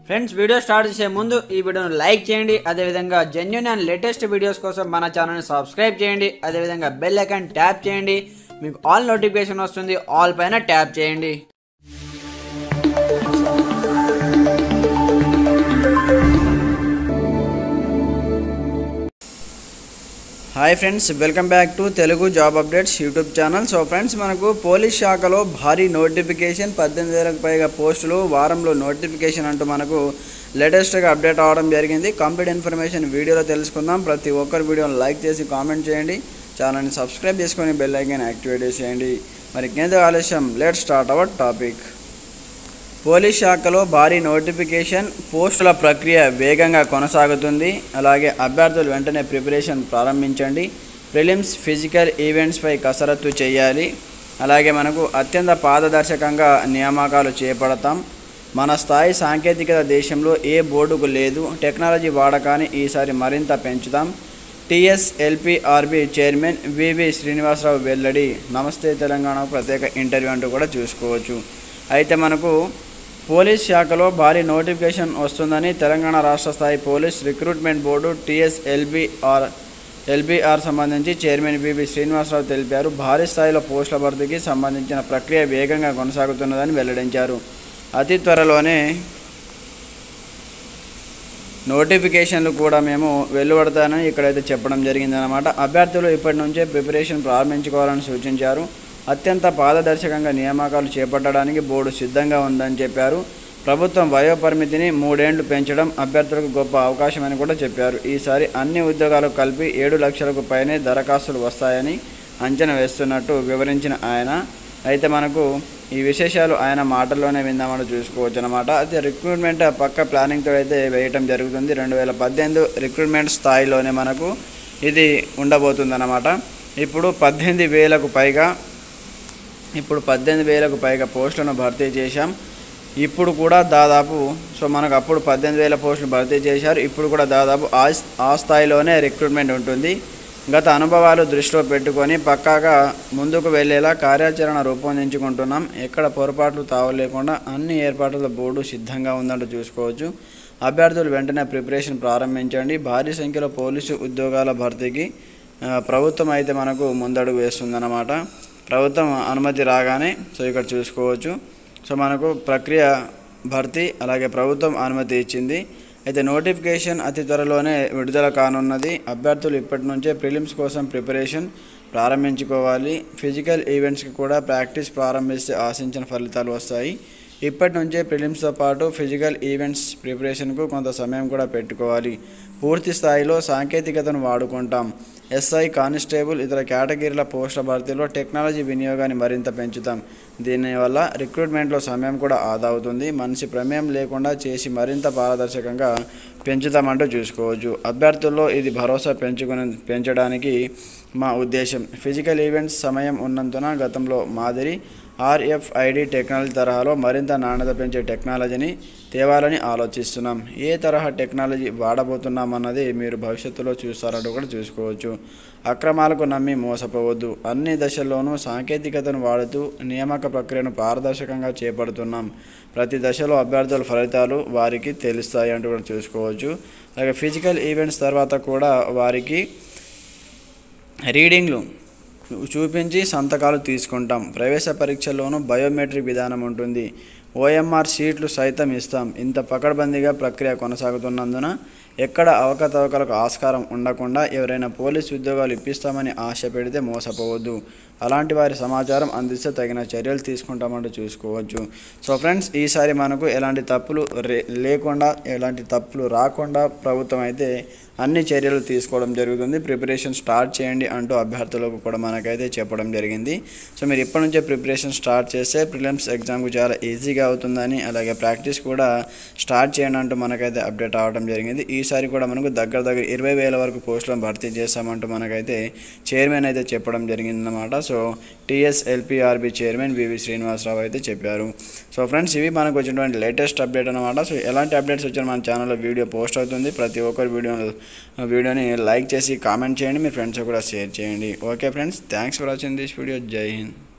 friends video start చేసే ముందు ఈ వీడియోను లైక్ చేయండి అదేవిధంగా జెన్యున్ అండ్ లేటెస్ట్ వీడియోస్ కోసం మన ఛానల్ని సబ్స్క్రైబ్ చేయండి అదేవిధంగా బెల్ ఐకాన్ ట్యాప్ చేయండి మీకు ఆల్ నోటిఫికేషన్ వస్తుంది ఆల్ పైన ట్యాప్ చేయండి hi friends welcome back to Telugu job updates YouTube channel so friends మనకు పోలీస్ శాఖలో భారీ నోటిఫికేషన్ పద్దెనిమిది వేలకు పైగా పోస్టులు వారంలో నోటిఫికేషన్ అంటూ మనకు లేటెస్ట్గా అప్డేట్ అవ్వడం జరిగింది కంప్లీట్ ఇన్ఫర్మేషన్ వీడియోలో తెలుసుకుందాం ప్రతి ఒక్కరు వీడియోని లైక్ చేసి కామెంట్ చేయండి ఛానల్ని సబ్స్క్రైబ్ చేసుకొని బెల్ ఐకాన్ యాక్టివేట్ చేయండి మరి ఇంకేందుకు ఆలస్యం let start our topic police శాఖలో భారీ నోటిఫికేషన్ పోస్టుల ప్రక్రియ వేగంగా కొనసాగుతుంది అలాగే అభ్యర్థులు వెంటనే ప్రిపరేషన్ ప్రారంభించండి ప్రిలిమ్స్ ఫిజికల్ ఈవెంట్స్పై కసరత్తు చేయాలి అలాగే మనకు అత్యంత పారదర్శకంగా నియామకాలు చేపడతాం మన స్థాయి సాంకేతికత దేశంలో ఏ బోర్డుకు లేదు టెక్నాలజీ వాడకాన్ని ఈసారి మరింత పెంచుతాం టీఎస్ఎల్పిఆర్బి చైర్మన్ వివి శ్రీనివాసరావు వెల్లడి నమస్తే తెలంగాణకు ప్రత్యేక ఇంటర్వ్యూ అంటూ కూడా చూసుకోవచ్చు అయితే మనకు పోలీస్ శాఖలో భారీ నోటిఫికేషన్ వస్తుందని తెలంగాణ రాష్ట్ర స్థాయి police recruitment board TSLBR LBR సంబంధించి చైర్మన్ వివి శ్రీనివాసరావు తెలిపారు భారీ స్థాయిలో పోస్టుల భర్తీకి సంబంధించిన ప్రక్రియ వేగంగా కొనసాగుతున్నదని వెల్లడించారు అతి త్వరలోనే నోటిఫికేషన్లు కూడా మేము వెలువడతానని ఇక్కడైతే చెప్పడం జరిగిందనమాట అభ్యర్థులు ఇప్పటి నుంచే ప్రిపరేషన్ ప్రారంభించుకోవాలని సూచించారు అత్యంత పారదర్శకంగా నియామకాలు చేపట్టడానికి బోర్డు సిద్ధంగా ఉందని చెప్పారు ప్రభుత్వం వయోపరిమితిని మూడేండ్లు పెంచడం అభ్యర్థులకు గొప్ప అవకాశమని కూడా చెప్పారు ఈసారి అన్ని ఉద్యోగాలకు కలిపి ఏడు లక్షలకు పైనే దరఖాస్తులు వస్తాయని అంచనా వేస్తున్నట్టు వివరించిన ఆయన అయితే మనకు ఈ విశేషాలు ఆయన మాటల్లోనే విందామని చూసుకోవచ్చు అనమాట అయితే రిక్రూట్మెంట్ పక్క ప్లానింగ్తో అయితే వేయటం జరుగుతుంది రెండు వేల పద్దెనిమిది రిక్రూట్మెంట్ స్థాయిలోనే మనకు ఇది ఉండబోతుందన్నమాట ఇప్పుడు పద్దెనిమిది వేలకు పైగా ఇప్పుడు పద్దెనిమిది వేలకు పైగా పోస్టులను భర్తీ చేశాం ఇప్పుడు కూడా దాదాపు సో మనకు అప్పుడు పద్దెనిమిది వేల పోస్టులు భర్తీ చేశారు ఇప్పుడు కూడా దాదాపు ఆ ఆ స్థాయిలోనే రిక్రూట్మెంట్ ఉంటుంది గత అనుభవాలు దృష్టిలో పెట్టుకొని పక్కాగా ముందుకు వెళ్ళేలా కార్యాచరణ రూపొందించుకుంటున్నాం ఎక్కడ పొరపాట్లు తావలేకుండా అన్ని ఏర్పాట్ల బోర్డు సిద్ధంగా ఉందంటూ చూసుకోవచ్చు అభ్యర్థులు వెంటనే ప్రిపరేషన్ ప్రారంభించండి భారీ సంఖ్యలో పోలీసు ఉద్యోగాల భర్తీకి ఆ, ప్రభుత్వం అయితే మనకు ముందడుగు వేస్తుందన్నమాట ప్రభుత్వం అనుమతి రాగానే సో ఇక్కడ చూసుకోవచ్చు సో మనకు ప్రక్రియ భర్తీ అలాగే ప్రభుత్వం అనుమతి ఇచ్చింది అయితే నోటిఫికేషన్ అతి త్వరలోనే విడుదల కానున్నది అభ్యర్థులు ఇప్పటి నుంచే ప్రిలిమ్స్ కోసం ప్రిపరేషన్ ప్రారంభించుకోవాలి ఫిజికల్ ఈవెంట్స్కి కూడా ప్రాక్టీస్ ప్రారంభిస్తే ఆశించిన ఫలితాలు వస్తాయి ఇప్పటి నుంచే ప్రిలిమ్స్తో పాటు ఫిజికల్ ఈవెంట్స్ ప్రిపరేషన్కు కొంత సమయం కూడా పెట్టుకోవాలి పూర్తి స్థాయిలో సాంకేతికతను వాడుకుంటాం ఎస్ఐ కానిస్టేబుల్ ఇతర కేటగిరీల పోస్టుల భర్తీలో టెక్నాలజీ వినియోగాన్ని మరింత పెంచుతాం దీనివల్ల రిక్రూట్మెంట్లో సమయం కూడా ఆదా అవుతుంది మనిషి ప్రమేయం లేకుండా చేసి మరింత పారదర్శకంగా పెంచుతామంటూ చూసుకోవచ్చు అభ్యర్థుల్లో ఇది భరోసా పెంచుకుని పెంచడానికి మా ఉద్దేశం ఫిజికల్ ఈవెంట్స్ సమయం ఉన్నందున గతంలో మాదిరి ఆర్ఎఫ్ఐడి టెక్నాలజీ తరహాలో మరింత నాణ్యత పెంచే టెక్నాలజీని తేవాలని ఆలోచిస్తున్నాం ఏ తరహా టెక్నాలజీ వాడబోతున్నామన్నది మీరు భవిష్యత్తులో చూస్తారంటూ కూడా చూసుకోవచ్చు అక్రమాలకు నమ్మి మోసపోవద్దు అన్ని దశల్లోనూ సాంకేతికతను వాడుతూ నియామక ప్రక్రియను పారదర్శకంగా చేపడుతున్నాం ప్రతి దశలో అభ్యర్థుల ఫలితాలు వారికి తెలుస్తాయి అంటూ కూడా చూసుకోవచ్చు అలాగే ఫిజికల్ ఈవెంట్స్ తర్వాత కూడా వారికి రీడింగ్లు చూపించి సంతకాలు తీసుకుంటాం ప్రవేశ పరీక్షల్లోనూ బయోమెట్రిక్ విధానం ఉంటుంది ఓఎంఆర్ షీట్లు సైతం ఇస్తాం ఇంత పకడ్బందీగా ప్రక్రియ కొనసాగుతున్నందున ఎక్కడ అవకతవకలకు ఆస్కారం ఉండకుండా ఎవరైనా పోలీస్ ఉద్యోగాలు ఇప్పిస్తామని ఆశ పెడితే మోసపోవద్దు అలాంటి వారి సమాచారం అందిస్తే తగిన చర్యలు తీసుకుంటామంటూ చూసుకోవచ్చు సో ఫ్రెండ్స్ ఈసారి మనకు ఎలాంటి తప్పులు రే లేకుండా ఎలాంటి తప్పులు రాకుండా ప్రభుత్వం అయితే అన్ని చర్యలు తీసుకోవడం జరుగుతుంది ప్రిపరేషన్ స్టార్ట్ చేయండి అంటూ అభ్యర్థులకు కూడా మనకైతే చెప్పడం జరిగింది సో మీరు ఇప్పటి నుంచే ప్రిపరేషన్ స్టార్ట్ చేస్తే ప్రిలిమ్స్ ఎగ్జామ్కు చాలా ఈజీగా అవుతుందని అలాగే ప్రాక్టీస్ కూడా స్టార్ట్ చేయండి అంటూ మనకైతే అప్డేట్ అవ్వడం జరిగింది ఈసారి కూడా మనకు దగ్గర దగ్గర ఇరవై వేల వరకు పోస్టులను భర్తీ చేస్తామంటూ మనకైతే చైర్మన్ అయితే చెప్పడం జరిగిందన్నమాట so TSLPRB chairman VV Srinivasarao అయితే చెప్పారు సో ఫ్రెండ్స్ ఇవి మనకు వచ్చినటువంటి లేటెస్ట్ అప్డేట్ అనమాట సో ఎలాంటి అప్డేట్స్ వచ్చినా మన ఛానల్లో వీడియో పోస్ట్ అవుతుంది ప్రతి ఒక్కరు వీడియో వీడియోని లైక్ చేసి కామెంట్ చేయండి మీ ఫ్రెండ్స్ కూడా షేర్ చేయండి okay friends thanks for watching this video జై హింద్